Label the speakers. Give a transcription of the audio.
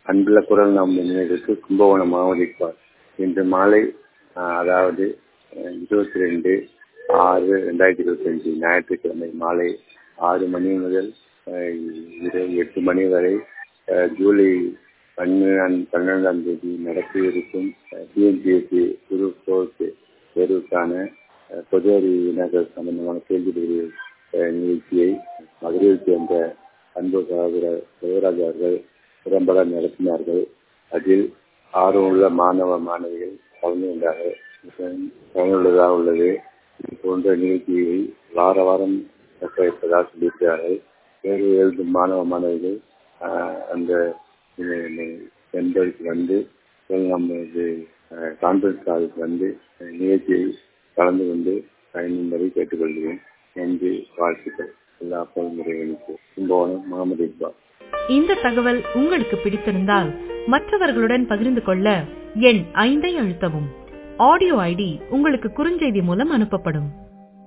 Speaker 1: அன்புள்ள குரல் நாம் நினைவுக்கு கும்பகோணம் மாவட்ட இன்று மாலை ஆஹ், அதாவது இருபத்தி ரெண்டு ஆறு ரெண்டாயிரத்தி இருபத்தி அஞ்சு ஞாயிற்றுக்கிழமை மாலை ஆறு மணி முதல் ஆஹ், இரவு எட்டு மணி வரை ஆஹ், ஜூலை பன்னிரெண்டாம் பன்னிரெண்டாம் தேதி நடக்க இருக்கும் டிஎன்பிஎஸ்சி குரூப் ஃபோர்த் தேர்வுக்கான ஆஹ், பொது அறிவு வினாக்கள் சம்பந்தமான கேள்வி பதில், ஆஹ், நிகழ்ச்சியை மதுரையைச் சேர்ந்த அன்பு சகோதரர் சிவராஜ் அவர்கள் திறம்பட நடத்தினார்கள் அதில் ஆர்வமுள்ள மாணவ மாணவிகள் கலந்து கொண்டார்கள் மிகவும் பயனுள்ளதாக உள்ளது இது போன்ற நிகழ்ச்சியை வார வாரம் நடத்த இருப்பதாக சொல்லியிருக்கிறார்கள் தேர்வு எழுதும் மாணவ மாணவிகள் ஆஹ், அந்த சென்டருக்கு வந்து நமது கான்ஃபரன்ஸ் காலுக்கு வந்து அஹ், நிகழ்ச்சியை கலந்து கொண்டு பயனும்படி கேட்டுக்கொள்கிறேன் நன்றி வாழ்த்துக்கள் எல்லா பொதுமுறைகளுக்கு கும்பகோணம் முகமது இக்பால்
Speaker 2: இந்த தகவல் உங்களுக்கு பிடித்திருந்தால் மற்றவர்களுடன் பகிர்ந்து கொள்ள எண் ஐந்தை அழுத்தவும் ஆடியோ ஐடி உங்களுக்கு குறுஞ்செய்தி மூலம் அனுப்பப்படும்